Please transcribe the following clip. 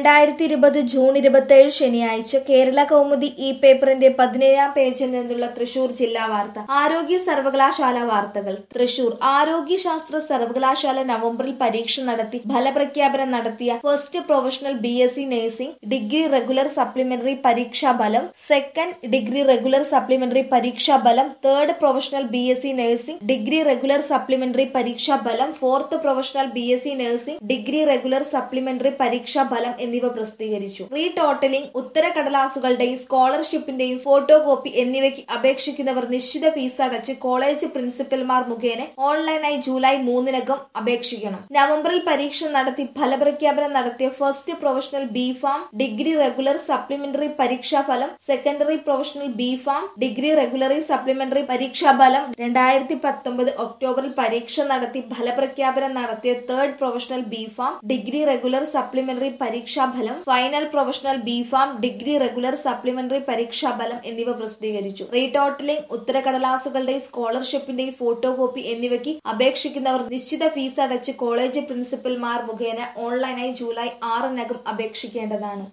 രണ്ടായിരത്തി ഇരുപത് ജൂൺ ഇരുപത്തിയേഴ് ശനിയാഴ്ച കേരള കൗമുദി ഇ പേപ്പറിന്റെ പതിനേഴാം പേജിൽ നിന്നുള്ള തൃശൂർ ജില്ലാ വാർത്ത ആരോഗ്യ സർവകലാശാല വാർത്തകൾ തൃശൂർ ആരോഗ്യശാസ്ത്ര സർവകലാശാല നവംബറിൽ പരീക്ഷ നടത്തി ഫലപ്രഖ്യാപനം നടത്തിയ first professional B S C nursing degree regular supplementary പരീക്ഷാ ഫലം സെക്കൻഡ് ഡിഗ്രി റെഗുലർ സപ്ലിമെന്ററി പരീക്ഷാ ഫലം third professional B S C nursing degree regular supplementary പരീക്ഷാ ഫലം fourth professional B S C nursing degree regular supplementary പരീക്ഷാ ഫലം എന്നിവ പ്രസിദ്ധീകരിച്ചു റീ ടോട്ടലിംഗ് ഉത്തരക്കടലാസുകളുടെയും സ്കോളർഷിപ്പിന്റെയും ഫോട്ടോ കോപ്പി എന്നിവയ്ക്ക് അപേക്ഷിക്കുന്നവർ നിശ്ചിത ഫീസ് അടച്ച് കോളേജ് പ്രിൻസിപ്പൽമാർ മുഖേന ഓൺലൈനായി ജൂലൈ മൂന്നിനകം അപേക്ഷിക്കണം നവംബറിൽ പരീക്ഷ നടത്തി ഫലപ്രഖ്യാപനം നടത്തിയ first professional B pharm degree regular supplementary പരീക്ഷാ ഫലം secondary professional B pharm degree റെഗുലറി സപ്ലിമെന്ററി പരീക്ഷാ ഫലം രണ്ടായിരത്തി പത്തൊമ്പത് ഒക്ടോബറിൽ പരീക്ഷ നടത്തി ഫലപ്രഖ്യാപനം നടത്തിയ third professional B pharm degree regular supplementary പരീക്ഷാ ഫലം final professional B pharm degree regular supplementary പരീക്ഷാ ഫലം എന്നിവ പ്രസിദ്ധീകരിച്ചു റീടോട്ടലിംഗ് ഉത്തരക്കടലാസുകളുടെയും സ്കോളർഷിപ്പിന്റെയും ഫോട്ടോ കോപ്പി എന്നിവയ്ക്ക് അപേക്ഷിക്കുന്നവർ നിശ്ചിത ഫീസ് അടച്ച് കോളേജ് പ്രിൻസിപ്പൽമാർ മുഖേന ഓൺലൈനായി ജൂലൈ ആറിനകം അപേക്ഷിക്കേണ്ടതാണ്